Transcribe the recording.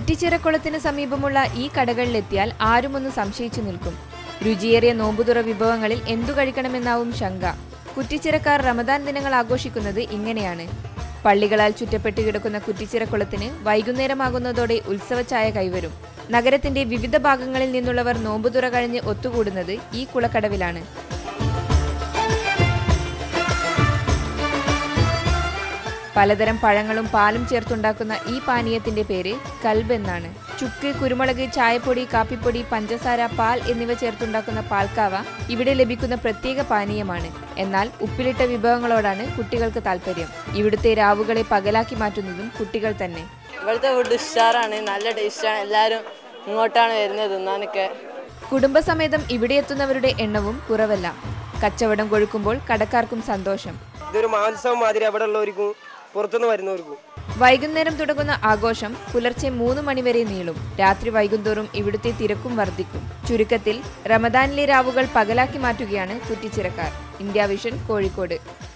കുറ്റിച്ചിറക്കുളത്തിന് സമീപമുള്ള ഈ കടകളിലെത്തിയാൽ ആരുമൊന്ന് സംശയിച്ചു നിൽക്കും രുചിയേറിയ നോമ്പുതുറ വിഭവങ്ങളിൽ എന്തു കഴിക്കണമെന്നാവും ശങ്ക കുറ്റിച്ചിറക്കാർ റമദാൻ ദിനങ്ങൾ ആഘോഷിക്കുന്നത് ഇങ്ങനെയാണ് പള്ളികളാൽ ചുറ്റപ്പെട്ട് കിടക്കുന്ന കുറ്റിച്ചിറക്കുളത്തിന് വൈകുന്നേരമാകുന്നതോടെ ഉത്സവച്ചായ കൈവരും നഗരത്തിന്റെ വിവിധ ഭാഗങ്ങളിൽ നിന്നുള്ളവർ നോമ്പുതുറ കഴിഞ്ഞ് ഒത്തുകൂടുന്നത് ഈ കുളക്കടവിലാണ് പലതരം പഴങ്ങളും പാലും ചേർത്തുണ്ടാക്കുന്ന ഈ പാനീയത്തിന്റെ പേര് കൽബ് എന്നാണ് ചുക്ക് കുരുമുളക് ചായപ്പൊടി കാപ്പിപ്പൊടി പഞ്ചസാര പാൽ എന്നിവ ചേർത്തുണ്ടാക്കുന്ന പാൽക്കാവ ഇവിടെ ലഭിക്കുന്ന പ്രത്യേക പാനീയമാണ് എന്നാൽ ഉപ്പിലിട്ട വിഭവങ്ങളോടാണ് കുട്ടികൾക്ക് താല്പര്യം ഇവിടുത്തെ രാവുകളെ പകലാക്കി മാറ്റുന്നതും കുട്ടികൾ തന്നെ ഇവിടുത്തെ ഫുഡ് ഉഷാറാണ് നല്ല ടേസ്റ്റാണ് എല്ലാവരും ഇങ്ങോട്ടാണ് വരുന്നത് തിന്നാനൊക്കെ കുടുംബസമേതം ഇവിടെ എത്തുന്നവരുടെ എണ്ണവും കുറവല്ല കച്ചവടം കൊഴുക്കുമ്പോൾ കടക്കാർക്കും സന്തോഷം ഇതൊരു മഹോത്സവം മാതിരി അവിടെ ഉള്ളവർക്കും പുറത്തുനിന്ന് വരുന്നവർക്കും വൈകുന്നേരം തുടങ്ങുന്ന ആഘോഷം പുലർച്ചെ മൂന്ന് മണിവരെ നീളും രാത്രി വൈകുന്തോറും ഇവിടുത്തെ തിരക്കും വർദ്ധിക്കും ചുരുക്കത്തിൽ റമദാനിലെ രാവുകൾ പകലാക്കി മാറ്റുകയാണ് കുറ്റിച്ചിറക്കാർ ഇന്ത്യ വിഷൻ കോഴിക്കോട്